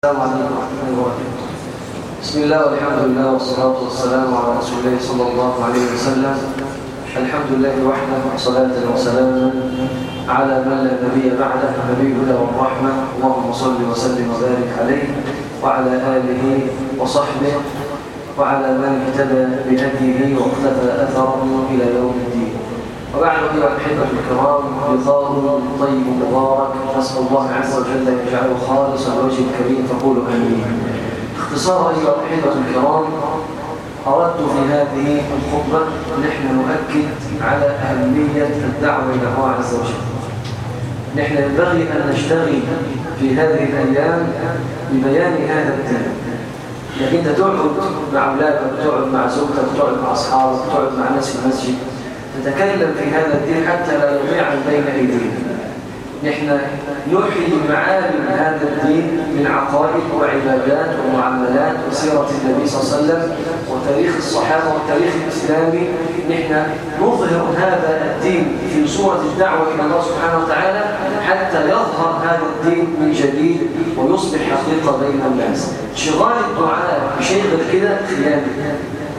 السلام عليكم ورحمة الله وبركاته بسم الله والحمد لله والصلاة والسلام على رسول الله صلى الله عليه وسلم الحمد لله وحده وصلاة وسلاما على من لا نبي بعده نبي الهدى والرحمة اللهم صل وسلم وبارك عليه وعلى آله وصحبه وعلى من اهتدى بهديه واقتفى أثره إلى يوم الدين وبعد أيها الأحبة الكرام لقاء طيب مبارك نسأل الله عز وجل أن يجعله خالصا لوجه الكريم فقولوا آمين باختصار أيها الأحبة الكرام أردت في هذه الخطبة نحن نؤكد على أهمية الدعوة إلى الله عز وجل نحن ينبغي أن نشتغل في هذه الأيام ببيان هذا الدين لكن أنت تقعد مع أولادك تقعد مع زوجتك تقعد مع أصحابك تقعد مع ناس في المسجد تتكلم في هذا الدين حتى لا يضيع بين أيدينا نحن نحيي معالم هذا الدين من عقائد وعبادات ومعاملات وسيرة النبي صلى الله عليه وسلم وتاريخ الصحابة والتاريخ الإسلامي نحن نظهر هذا الدين في صورة الدعوة إلى الله سبحانه وتعالى حتى يظهر هذا الدين من جديد ويصبح حقيقة بين الناس شغال الدعاء بشيء غير كده خيانة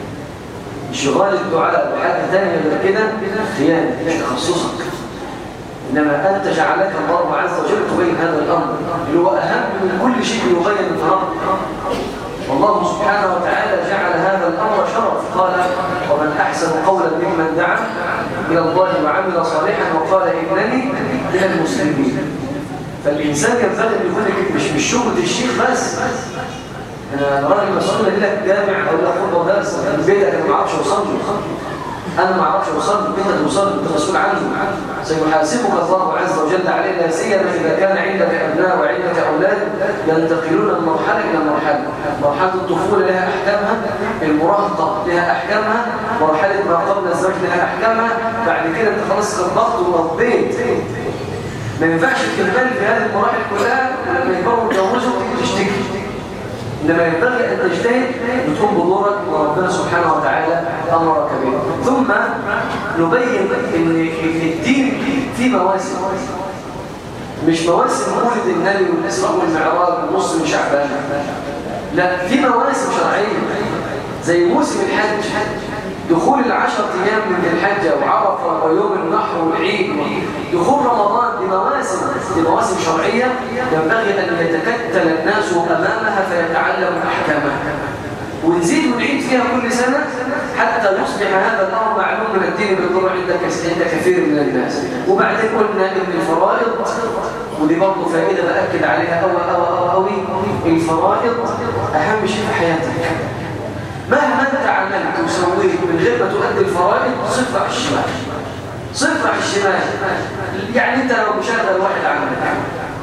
شغال الدعاء بحاجة ثانية غير كده خيانة مش تخصصك إنما أنت جعلك الله عز وجل تبين هذا الأمر اللي هو أهم من كل شيء يبين الأمر والله سبحانه وتعالى جعل هذا الأمر شرف قال ومن أحسن قولا ممن دعا إلى الله وعمل صالحا وقال إنني من المسلمين فالإنسان ينبغي أن يكون مش مش شغل الشيخ بس انا راجل مسؤول لك جامع او لا خطبه درس البيت انا ما اعرفش اوصل له انا ما اعرفش اوصل له انت توصل له انت مسؤول عنه سيحاسبك الله عز وجل علينا سيما اذا كان عندك ابناء وعندك اولاد ينتقلون من مرحله الى مرحله مرحله الطفوله لها احكامها المراهقه لها احكامها مرحله ما قبل الزواج لها احكامها بعد كده انت خلاص خبطت وربيت ما ينفعش تكمل في هذه المراحل كلها لما يكبروا يتجوزوا تشتكي إنما ينبغي أن تجتهد وتقوم بدورك وربنا سبحانه وتعالى أمرك به ثم نبين أن الدين في مواسم مش مواسم مولد النبي والإسراء والمعراج ونص من شعبان لا في مواسم شرعية زي موسم الحج دخول العشر أيام من الحجة وعرفة ويوم النحر والعيد دخول رمضان دي مواسم دي مواسم شرعية ينبغي أن يتكتل الناس أمامها فيتعلموا أحكامها ونزيد ونعيد فيها كل سنة حتى يصبح هذا الأمر معلوم من الدين بالضرع عند عند كثير من الناس وبعدين قلنا إن الفرائض ودي برضه فائدة بأكد عليها أوي أوي أوي أوي الفرائض أهم شيء في حياتك مهما انت عملت وسويت من غير ما تؤدي الفرائض صفر على الشمال صفر على الشمال يعني انت لو مشغل واحد عملك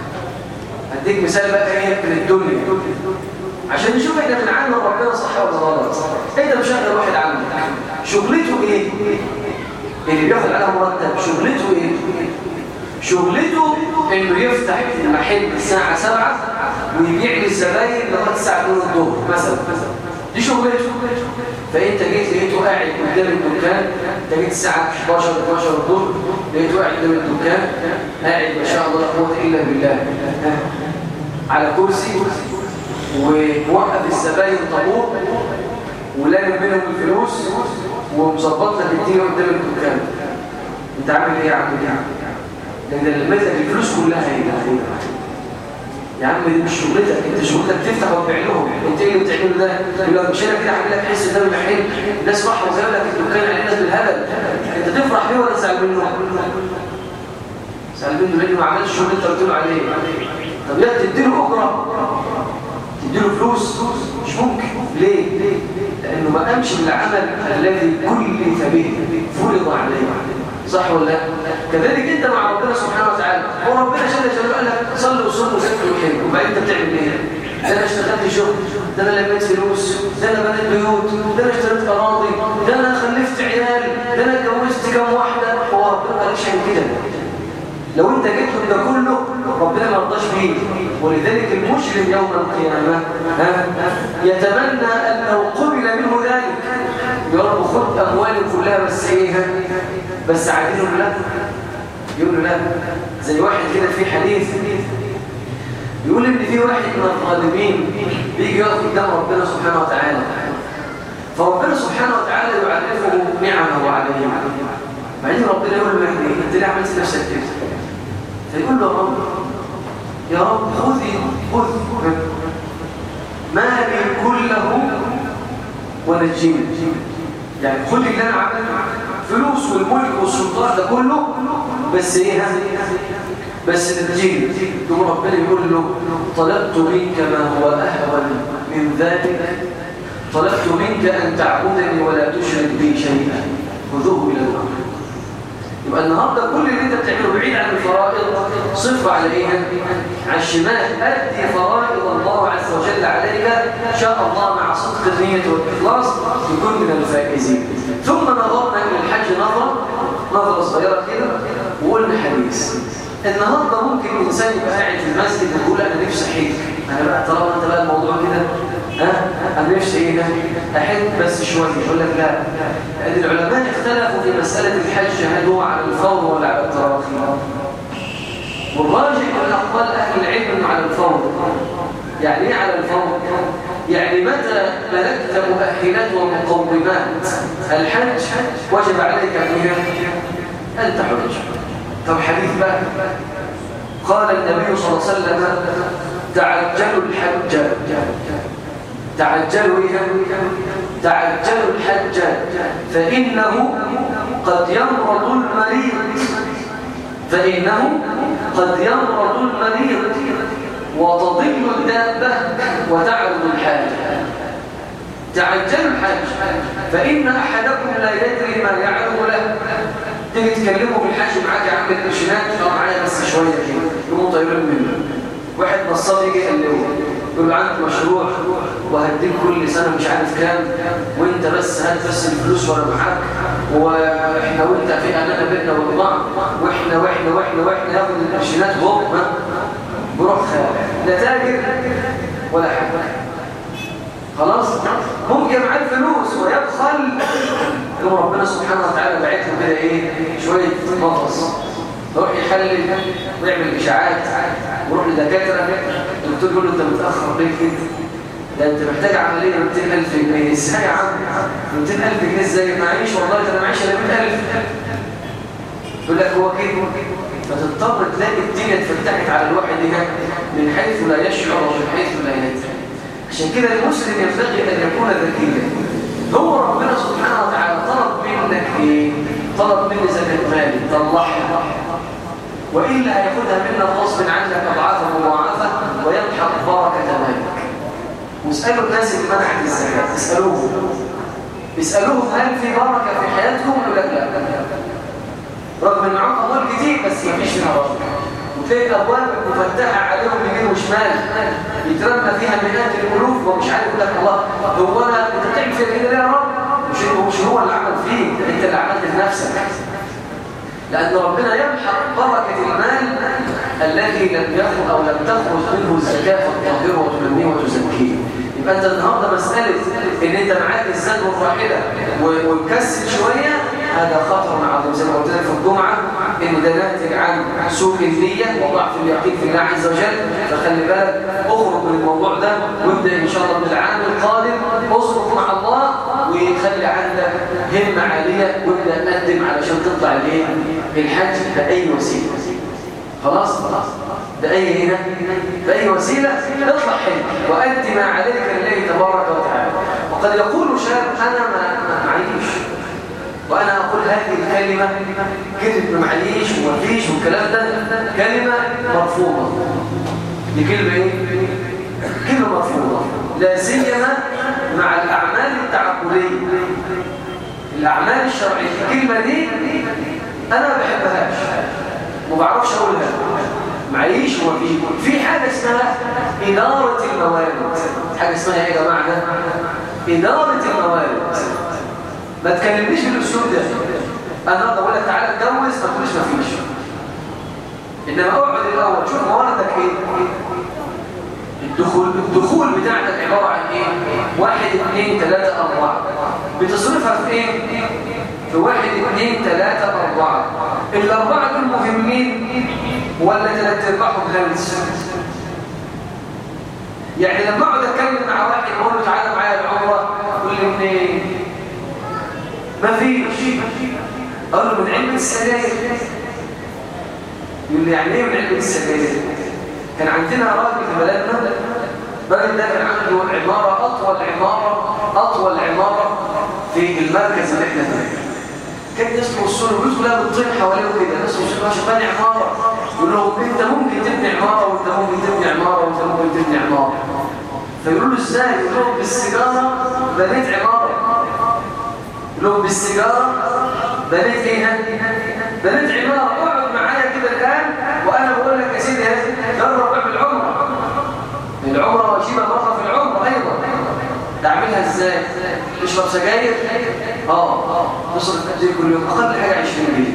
هديك مثال بقى ايه من الدنيا عشان نشوف احنا بنعامل ربنا صح ولا غلط انت مشغل واحد عملك شغلته ايه اللي بياخد عليها مرتب شغلته ايه شغلته انه يفتح المحل الساعه 7 ويبيع للزباين لغايه الساعه 2 الظهر مثلا دي شغلته فانت جيت لقيته قاعد قدام الدكان انت جيت الساعه 11 12 الظهر لقيته قاعد قدام الدكان قاعد ما شاء الله لا قوه الا بالله على كرسي ووقف الزباين طابور ولامم منهم الفلوس ومظبط لك الدنيا قدام الدكان انت عامل ايه يا عم لان المثل الفلوس كلها هي يا عم دي مش شغلتك انت شغلتك تفتح وتبيع لهم انت ايه اللي بتعمله ده يقول لك مش انا كده عامل لك حس ده المحل الناس راحوا وزاروا لك الدكان على الناس بالهبل انت تفرح بيه ولا تزعل منه تزعل منه لانه ما عملش الشغل اللي انت قلت له عليه طب يا تديله اجره تديله فلوس مش ممكن ليه لانه ما قامش بالعمل الذي كلف به فرض عليه صح ولا لا كذلك انت مع ربنا سبحانه وتعالى هو ربنا جل جلاله قال لك صلي وصوم وزكي وحج وبعدين انت بتعمل ايه ده انا اشتغلت شغل ده انا لميت فلوس ده انا بنيت بيوت ده انا اشتريت اراضي ده انا خلفت عيال ده انا اتجوزت كام واحده هو ربنا ما قالش عن كده لو انت جيت له ده كله ربنا ما رضاش بيه ولذلك المجرم يوم القيامه يتمنى ان لو قبل منه ذلك يا رب خد اموالي كلها بس ايه بس عادلهم لا يقول له لا زي واحد كده في حديث يقول ان في واحد من الظالمين بيجي يقف قدام ربنا سبحانه وتعالى فربنا سبحانه وتعالى يعرفه نعمه عليه بعدين ربنا يقول له يعني انت ليه عملت نفسك كده فيقول له يا رب يا رب خذي خذ مالي كله ونجيني يعني خذ اللي انا عملته فلوس والملك والسلطان ده كله بس ايه بس نجيني ثم ربنا يقول له طلبت منك ما هو اهون من ذلك طلبت منك ان تعبدني ولا تشرك بي شيئا خذوه الى الامر يبقى النهارده كل اللي انت بتعمله بعيد عن الفرائض صف على ايه على الشمال ادي فرائض الله عز وجل عليك ان شاء الله مع صدق النيه والاخلاص تكون من الفائزين ثم نظرنا الى الحج نظره نظره صغيره كده وقلنا حديث النهارده ممكن الانسان يبقى قاعد في المسجد ويقول انا نفسي احج انا بقى طالما انت بقى الموضوع كده ها انا نفسي ايه احج بس شويه يقول لك لا لان العلماء اختلفوا في مساله الحج هل هو على الفور ولا على التراخي والراجح من اقوال اهل العلم انه على الفور يعني ايه على الفور يعني متى ملكت مؤهلات ومقومات الحج وجب عليك فيها ان تحج طب حديث بقى قال النبي صلى الله عليه وسلم تعجلوا الحج تعجلوا إيه؟ تعجلوا الحج فإنه قد يمرض المريض فإنه قد يمرض المريض وتضل الدابة وتعرض الحاج تعجلوا الحج فإن أحدكم لا يدري ما يعرض له تيجي تكلمه في الحج معاك يا عم القرشينات اه معايا بس شويه كده يقوموا طايرين منه واحد نصاب يجي يكلمه يقول له عندي مشروع وهديك كل سنه مش عارف كام وانت بس هات بس الفلوس وانا معاك واحنا وانت في امانه بيننا وبين بعض واحنا واحنا واحنا واحنا ياخد القرشينات هوب بروح لا تاجر ولا حاجه خلاص ممكن معاه الفلوس ويبخل يوم ربنا سبحانه وتعالى بعت له كده ايه شويه مغص يروح يحلل ويعمل اشاعات ويروح لدكاتره الدكتور يقول له انت متاخر ليه كده ده انت محتاج عمليه 200000 جنيه ازاي يا عم 200000 جنيه ازاي معيش والله ده انا معيش الا 100000 يقول لك هو كده فتضطر تلاقي الدنيا اتفتحت على الواحد هنا من حيث لا يشعر ومن حيث لا يدري عشان كده المسلم ينبغي ان يكون ذكيا هو ربنا سبحانه وتعالى طلب منك ايه طلب مني زكاه مالي طلعها والا هياخدها منك غصب عنك اضعافا مضاعفه ويمحق بركه مالك واسالوا الناس اللي منعت الزكاه اسالوهم اسالوهم هل في بركه في حياتكم ولا لا رغم ان معاهم اموال كتير بس ما فيش فيها بركه وتلاقي الابواب مفتحه عليهم يمين وشمال يترمى فيها مئات الالوف ومش عارف يقول لك الله هو انا انت بتعمل فيها كده ليه يا رب مش مش هو اللي عمل فيك انت اللي عملت في نفسك لان ربنا يمحق بركه المال الذي لم يخرج او لم تخرج منه الزكاه فتطهره وتنميه وتزكيه يبقى انت النهارده مساله ان انت معاك الزاد والراحله ومكسل شويه هذا خطر عظيم زي ما قلت لك في الجمعه ان ده ناتج عن سوء النيه وضعف اليقين في الله عز وجل فخلي بالك اخرج من الموضوع ده وابدا ان شاء الله من العام القادم اصرف مع الله وخلي عندك همه عاليه وابدا قدم علشان تطلع الايه الحج باي وسيله خلاص خلاص بأي هنا بأي وسيلة اطلع حج وأدي ما عليك لله تبارك وتعالى وقد يقول شاب أنا ما معيش وأنا أقول هذه الكلمة كلمة معليش ومفيش والكلام ده كلمة مرفوضة دي كلمة إيه؟ كلمة مرفوضة لا سيما مع الأعمال التعبدية الأعمال الشرعية الكلمة دي أنا ما بحبهاش ما بعرفش أقولها معيش ومفيش في حاجة اسمها إدارة الموارد حاجة اسمها إيه يا جماعة ده؟ إدارة الموارد ما تكلمنيش بالاسلوب ده انا اقدر اقول لك تعالى اتجوز ما تقوليش ما فيش انما اقعد الاول شوف مواردك ايه الدخول الدخول بتاعتك عباره عن ايه واحد اثنين ثلاثة أربعة بتصرفها في ايه في واحد اثنين ثلاثة أربعة الأربعة دول مهمين ولا ثلاثة أرباعهم هلس يعني لما اقعد اتكلم مع واحد اقول له تعالى معايا العمره يقول لي منين ما فيش اقول له من علم السجاير يقول لي يعني ايه من علم السجاير كان عندنا راجل في بلدنا الراجل ده كان عنده عماره اطول عماره اطول عماره في المركز اللي احنا فيه كان اسمه السور البيوت كلها بتطير حواليه كده ناس مش بني عماره يقول لهم انت ممكن تبني عماره وانت ممكن تبني عماره وانت ممكن تبني عماره فيقولوا له ازاي يقول لهم بالسيجاره بنيت عماره يقول لهم بالسيجاره بنيت ايه بنيت عماره اقعد معايا كده الان وانا بقول لك يا سيدي جرب اعمل عمره العمره واجبه مره في العمره ايضا تعملها ازاي تشرب سجاير اه تصرف قد ايه كل يوم اقل حاجه 20 جنيه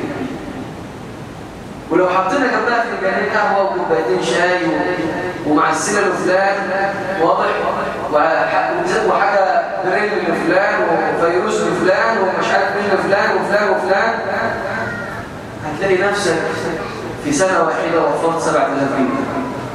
ولو حطينا جنبها فنجانين قهوه وكوبايتين شاي ومعسله لفلان واضح وحاجه بريل لفلان وفيروز لفلان ومش عارف مين لفلان وفلان وفلان هتلاقي نفسك في سنه واحده وفرت 7000 جنيه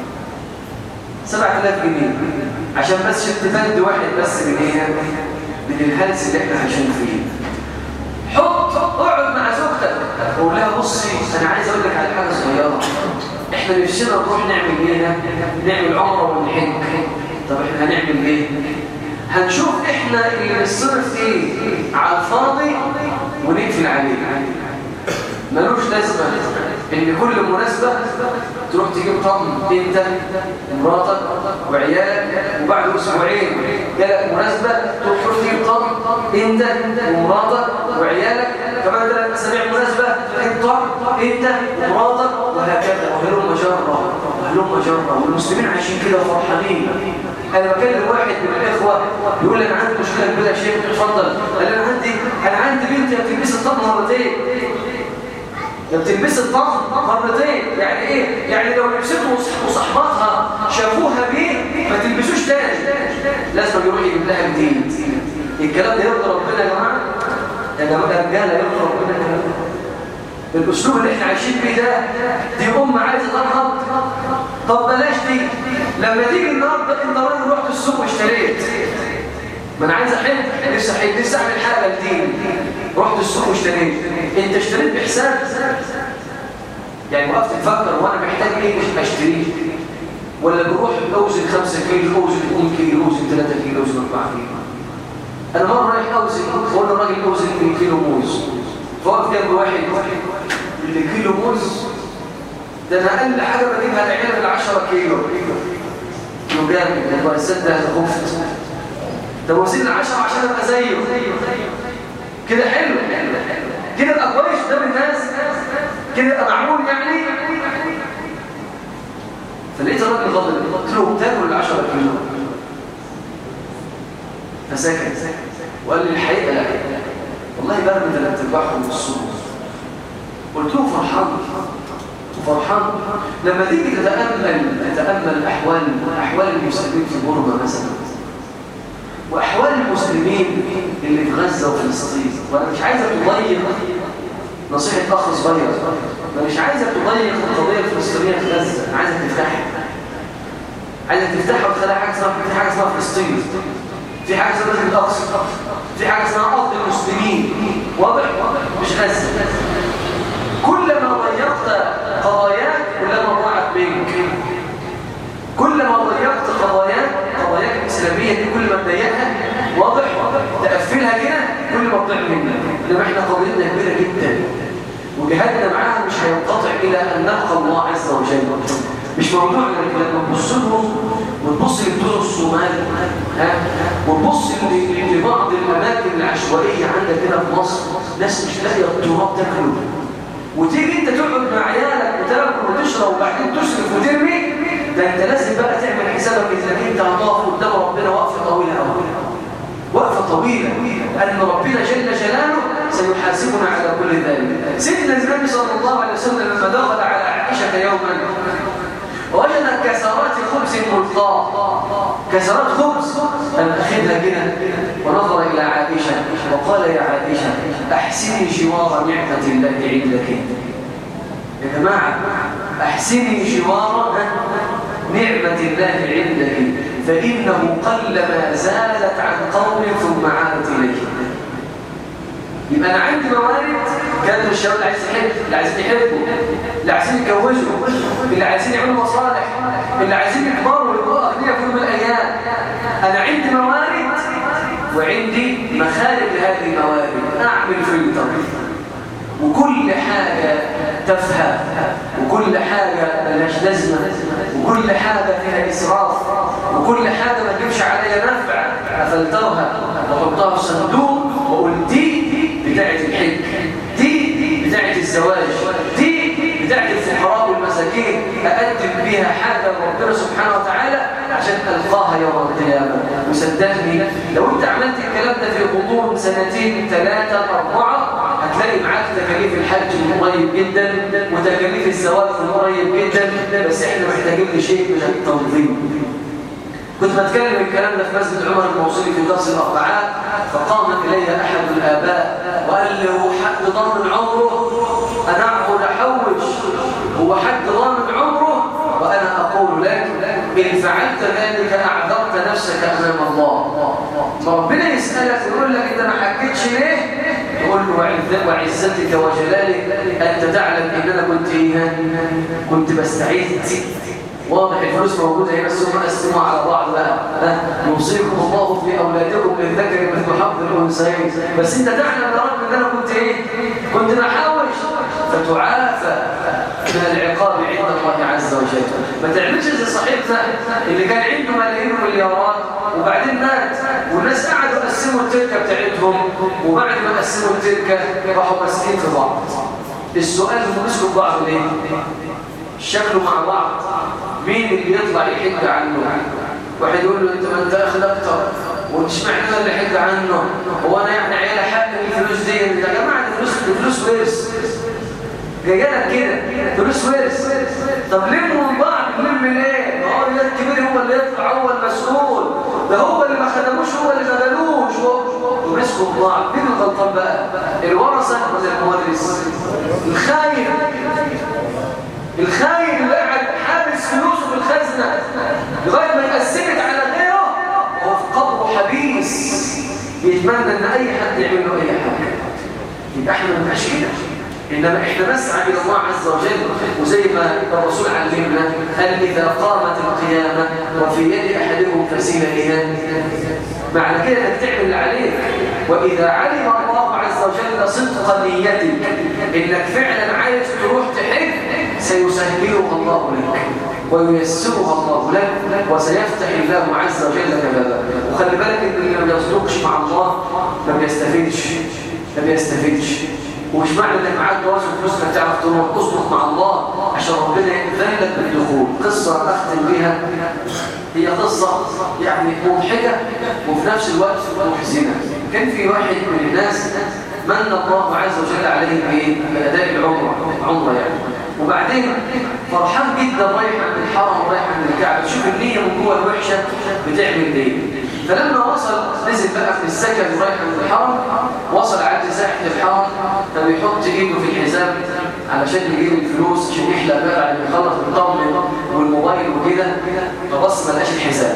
7000 جنيه عشان بس تفند واحد بس جنيه من الهلس اللي احنا عايشين فيه حط اقعد مع زوجتك وقول لها بصي انا عايز اقول لك على حاجه صغيره احنا نفسنا نروح نعمل ايه نعمل عمره ونحج طب احنا هنعمل ايه هنشوف احنا اللي نصرف ايه على الفاضي ونقفل عليه ملوش لازمه ان كل مناسبه تروح تجيب طقم انت مراتك وعيالك وبعد اسبوعين جالك مناسبه تروح تجيب طقم انت ومراتك وعيالك كمان ثلاث اسابيع مناسبه تجيب طقم انت ومراتك وهكذا وهلم جره وهلم جره والمسلمين عايشين كده فرحانين انا بكلم واحد من الاخوه يقول لي انا عندي مشكله كبيره يا شيخ اتفضل قال لي انا عندي انا عندي بنتي بتلبس الطقم مرتين بتلبس الطقم مرتين يعني ايه يعني لو لبسته وصحباتها شافوها بيه ما تلبسوش تاني لازم يروح يجيب لها جديد الكلام ده يرضي ربنا يا جماعه يا جماعه يا رجاله يرضي ربنا الاسلوب اللي احنا عايشين بيه ده دي ام عايزه تنهض طب بلاش دي لما تيجي النهارده انت راجل رحت السوق واشتريت ما انا عايز احل نفسي احل نفسي اعمل حاجه جديد رحت السوق واشتريت انت اشتريت بحساب يعني وقفت تفكر وانا محتاج ايه مش اشتريه ولا بروح اوزن 5 كيلو اوزن 1 كيلو اوزن 3 كيلو اوزن 4 كيلو انا مره رايح اوزن بقول للراجل اوزن 2 كيلو موز فوقف جنب واحد اللي كيلو موز ده انا اقل حاجه بجيبها العيال ال 10 كيلو كيلو جامد والله السد خفت طب وزن 10 عشان ابقى زيه كده حلو كده ابقى كويس قدام الناس كده ابقى معمول يعني فلقيت الراجل غضب قلت له بتاكل ال 10 كيلو فسكت وقال لي الحقيقه لا والله برمي ثلاث ارباعهم بالصوت قلت له فرحان فرحان لما تيجي تتامل تتامل احوال احوال المسلمين في بورما مثلا واحوال المسلمين اللي في غزه وفلسطين وانا مش عايزك تضيق نصيحه اخ صغير انا مش عايزك تضيق القضيه الفلسطينيه في غزه انا عايزك تفتحها عايزك تفتحها وتخليها حاجه اسمها في حاجه اسمها فلسطين في حاجه اسمها مسجد الاقصى في حاجه اسمها ارض المسلمين واضح مش غزه كلما ضيقت قضاياك كلما ضاعت منك كلما ضيقت قضاياك قضاياك الاسلاميه دي كل ما تضيقها واضح تقفلها كده كل ما تضيع منك انما احنا قضيتنا كبيره جدا وجهادنا معاها مش هينقطع الى ان نلقى الله عز وجل مش موضوع لما تبص لهم وتبص لبتوع الصومال ها وتبص لبعض الاماكن العشوائيه عندك هنا في مصر ناس مش لاقيه التراب تاكله وتيجي انت تقعد مع عيالك وتاكل وتشرب وبعدين تسرف وترمي ده انت لازم بقى تعمل حسابك انك انت هتقف قدام ربنا وقفه طويله قوي وقفه طويله ان ربنا جل جلاله سيحاسبنا على كل ذلك سيدنا النبي صلى الله عليه وسلم لما دخل على عائشه يوما وجد كسرات خبز ملقاه كسرات خبز قام اخذها كده ونظر الى عائشه وقال يا عائشه احسني جوار نعمه الله عندك يا جماعه احسني جوار نعمه الله عندك فإنه قلما زالت عن قوم ثم عادت إليه يبقى أنا عندي موارد كان الشباب اللي عايز يحب اللي عايزين يحبوا اللي عايزين يتجوزوا اللي عايزين يعملوا مصالح اللي عايزين يكبروا ويبقوا أغنياء في يوم من الأيام أنا عندي موارد وعندي مخارج لهذه الموارد أعمل فلتر وكل حاجة تفهم وكل حاجة ملهاش لازمة وكل حاجة فيها إسراف وكل حاجة ما تجيبش عليها نفع أفلترها وأحطها في صندوق وأقول دي بتاعة الحج دي بتاعة الزواج دي بتاعة الفقراء والمساكين أقدم بيها حاجة لربنا سبحانه وتعالى عشان ألقاها يوم القيامة وصدقني لو أنت عملت الكلام ده في غضون سنتين ثلاثة أربعة هتلاقي معاك تكاليف الحج من قريب جدا وتكاليف الزواج من قريب جدا بس احنا محتاجين لشيء من التنظيم كنت بتكلم الكلام ده في مسجد عمر الموصلي في درس الأربعاء فقام إلي أحد الآباء وقال لي هو حد ضامن عمره أنا أقعد أحوش هو حد ضامن عمره وأنا أقول لك إن فعلت ذلك أعذرت نفسك أمام الله فربنا يسألك ويقول لك أنت ما حكيتش ليه تقول له وعزتك وجلالك أنت تعلم إن أنا كنت إيه كنت بستعيد واضح الفلوس موجودة هي بس هم قسموا على بعض بقى يوصيكم الله في أولادكم للذكر مثل حظ الأنثيين بس أنت تعلم يا رب إن أنا كنت إيه؟ كنت بحوش فتعافى من العقاب عند الله عز وجل ما تعملش زي صاحبنا اللي كان عنده ملايين ومليارات وبعدين مات والناس قعدوا يقسموا التركه بتاعتهم وبعد ما قسموا التركه راحوا ماسكين في بعض السؤال هم مسكوا بعض ليه؟ شكلوا مع بعض مين اللي يطلع يحج عنه واحد يقول له انت ما انت اخذ اكتر ومش معنى انا اللي حج عنه هو انا يعني عيالي حق الفلوس دي يا جماعه دي فلوس دي فلوس ورث جايه لك كده فلوس ورث طب لموا من بعض لم ليه؟ ما هو الكبير هو اللي يطلع هو المسؤول ده هو اللي ما خدموش هو اللي ما بلوش ومسكوا بعض مين الغلطان بقى؟ الورثه ولا المورث؟ الخايف الخاين اللي قاعد حابس فلوسه في الخزنه لغايه ما اتقسمت على غيره وهو في قبره حبيس بيتمنى ان اي حد يعمل له اي حاجه يبقى احنا ما نبقاش كده انما احنا نسعى الى الله عز وجل وزي ما الرسول علمنا قال اذا قامت القيامه وفي يد احدكم فسيله ايمان معنى كده انك تعمل اللي عليك واذا علم الله عز وجل صدق نيتك انك فعلا عايز تروح تحج سيسهلها الله لك وييسرها الله لك وسيفتح الله عز وجل لك بابا وخلي بالك ان اللي ما بيصدقش مع الله ما بيستفيدش ما بيستفيدش ومش معنى انك معاك جواز وفلوس ما تعرف تروح اصدق مع الله عشان ربنا يأذن لك بالدخول قصه اختم بيها هي قصه يعني مضحكه وفي نفس الوقت محزنه كان في واحد من الناس من الله عز وجل عليه بأداء العمره عمره يعني وبعدين فرحان جدا رايح من الحرم ورايح من الكعبه شوف النيه من جوه الوحشه بتعمل ايه فلما وصل نزل بقى في السكن ورايح من الحرم وصل عند ساحه الحرم فبيحط ايده في الحزام علشان يجيب الفلوس عشان يحلق بقى بعد ما يخلص الطمن والموبايل وكده فبص ما لقاش الحزام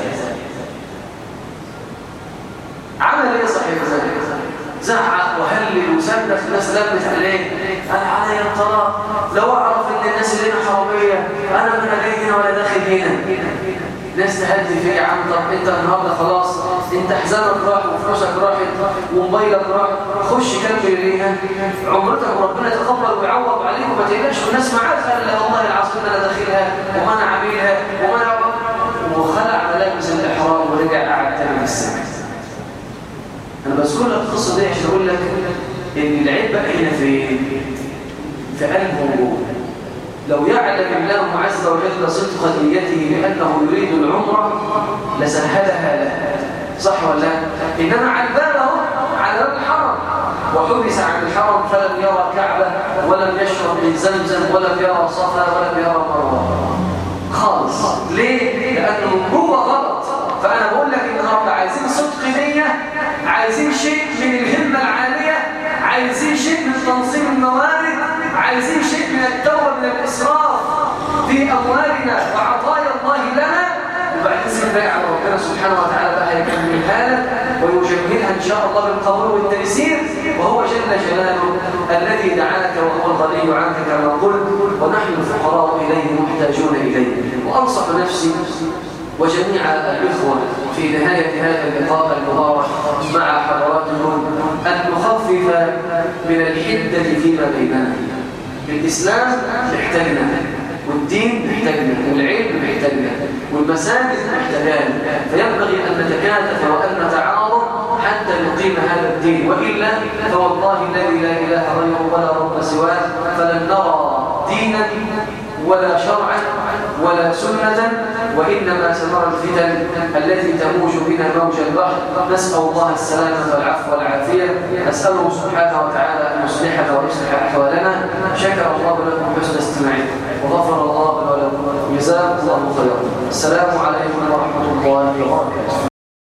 عمل ايه صاحب ذلك زعق وهلل وسبح الناس لمت عليه قال علي الطلاق لو اعرف ان الناس اللي هنا حراميه انا من جاي هنا ولا داخل هنا ناس تهدي فيه يا عم طب انت النهارده خلاص انت حزامك راح وفلوسك راحت وموبايلك راح خش كمل ليها عمرتك وربنا يتقبل ويعوض عليك وما تقلقش والناس معاك قال لا والله العظيم انا داخلها وما انا عاملها وما انا وخلع ملابس الاحرام ورجع قعد تاني في السجن انا بذكر لك القصه دي عشان اقول لك ان العيب بقى هنا في في قلبه جوه لو يعلم الله عز وجل صدق نيته بانه يريد العمره لسهلها له صح ولا لا انما على الباب اهو على باب الحرم وحبس عن الحرم فلم يرى كعبه ولم يشرب من زمزم ولم يرى صفا ولم يرى مروه خالص ليه لانه من جوه غلط فانا بقول لك النهارده عايزين صدق نيه عايزين شيء من الهمة العالية عايزين شيء من تنظيم الموارد عايزين شيء من التوبة من الإسراف في أموالنا وعطايا الله لنا وبعدين كفايه على ربنا سبحانه وتعالى بقى هيكملها لك ويجملها ان شاء الله بالقبول والتيسير وهو جل جلاله الذي دعاك وهو الغني عنك كما قلت ونحن الفقراء اليه محتاجون اليه وانصح نفسي وجميع الإخوة في نهاية هذا اللقاء المبارك مع حضراتكم أن نخفف من الحدة فيما بيننا الإسلام محتاجنا والدين محتاجنا والعلم محتاجنا والمساجد محتاجان فينبغي أن نتكاتف وأن نتعاضد حتى نقيم هذا الدين وإلا فوالله الذي لا إله غيره ولا رب سواه فلن نرى دينا ولا شرعا ولا سنة وإنما سنرى الفتن التي تموج بنا موج البحر نسأل الله السلامة والعفو والعافية أسأله سبحانه وتعالى أن يصلحنا ويصلح أحوالنا شكر الله لكم حسن استماعكم وغفر الله لكم جزاكم الله خيرا السلام عليكم ورحمة الله وبركاته